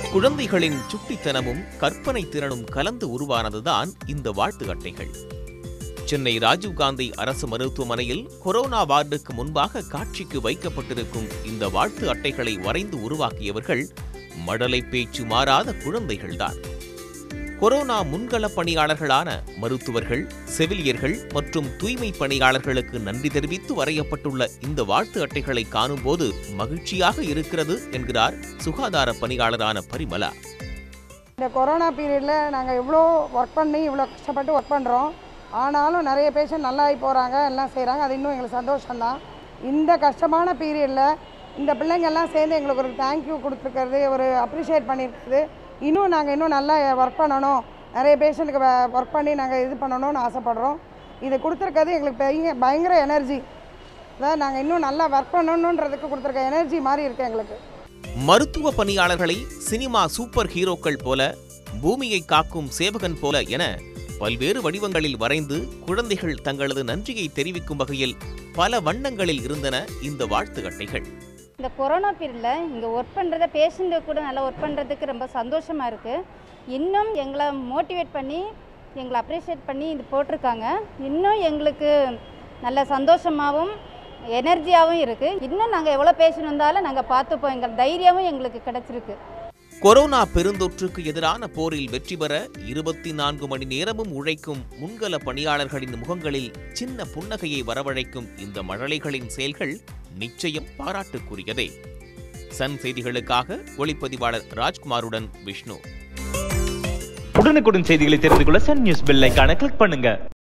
குழந்தைகளின் சுட்டித்தனமும் கற்பனை திறனும் கலந்து உருவானதுதான் இந்த வாழ்த்து அட்டைகள் சென்னை ராஜீவ்காந்தி அரசு மருத்துவமனையில் கொரோனா வார்டுக்கு முன்பாக காட்சிக்கு வைக்கப்பட்டிருக்கும் இந்த வாழ்த்து அட்டைகளை வரைந்து உருவாக்கியவர்கள் மடலை பேச்சு மாறாத குழந்தைகள்தான் கொரோனா முன்கள பணியாளர்களான மருத்துவர்கள் செவிலியர்கள் மற்றும் தூய்மை பணியாளர்களுக்கு நன்றி தெரிவித்து வரையப்பட்டுள்ள இந்த வாழ்த்து அட்டைகளை காணும்போது மகிழ்ச்சியாக இருக்கிறது என்கிறார் சுகாதார பணியாளரான பரிமலா இந்த கொரோனா பீரியடில் நாங்கள் இவ்வளோ ஒர்க் பண்ணி இவ்வளோ கஷ்டப்பட்டு ஒர்க் பண்ணுறோம் ஆனாலும் நிறைய பேஷண்ட் நல்லாகி போகிறாங்க எல்லாம் செய்கிறாங்க அது இன்னும் எங்களுக்கு சந்தோஷம்தான் இந்த கஷ்டமான பீரியடில் இந்த பிள்ளைங்க எல்லாம் சேர்ந்து எங்களுக்கு ஒரு தேங்க்யூ கொடுத்துருக்கிறது ஒரு அப்ரிஷியேட் பண்ணியிருக்குது இன்னும் நாங்கள் இன்னும் நல்லா ஒர்க் பண்ணணும் நிறைய பேஷண்ட்டுக்கு ஒர்க் பண்ணி நாங்கள் இது பண்ணணும்னு ஆசைப்படுறோம் இது கொடுத்துருக்கிறது எங்களுக்கு பெரிய பயங்கர எனர்ஜி அதாவது நாங்கள் இன்னும் நல்லா ஒர்க் பண்ணணுன்றதுக்கு கொடுத்துருக்க எனர்ஜி மாதிரி இருக்குது எங்களுக்கு மருத்துவ பணியாளர்களை சினிமா சூப்பர் ஹீரோக்கள் போல பூமியை காக்கும் சேவகன் போல என பல்வேறு வடிவங்களில் வரைந்து குழந்தைகள் தங்களது நன்றியை தெரிவிக்கும் வகையில் பல வண்ணங்களில் இருந்தன இந்த வாழ்த்து அட்டைகள் இந்த கொரோனா பீரியடில் இங்கே ஒர்க் பண்ணுறத பேஷண்ட்டு கூட நல்லா ஒர்க் பண்ணுறதுக்கு ரொம்ப சந்தோஷமாக இருக்குது இன்னும் எங்களை மோட்டிவேட் பண்ணி எங்களை அப்ரிஷியேட் பண்ணி இது போட்டிருக்காங்க இன்னும் எங்களுக்கு நல்ல சந்தோஷமாகவும் எனர்ஜியாகவும் இருக்குது இன்னும் நாங்கள் எவ்வளோ பேஷண்ட் வந்தாலும் நாங்கள் பார்த்துப்போம் எங்கள் தைரியமும் எங்களுக்கு கிடச்சிருக்கு கொரோனா பெருந்தொற்றுக்கு எதிரான போரில் வெற்றி பெற இருபத்தி நான்கு மணி நேரமும் உழைக்கும் முன்கள பணியாளர்களின் முகங்களில் சின்ன புன்னகையை வரவழைக்கும் இந்த மழலைகளின் செயல்கள் நிச்சயம் பாராட்டுக்குரியதே சன் செய்திகளுக்காக ஒளிப்பதிவாளர் ராஜ்குமாருடன் விஷ்ணு உடனுக்குடன் செய்திகளை தெரிந்து கொள்ள சன் நியூஸ் பெல் ஐகானை கிளிக் பண்ணுங்க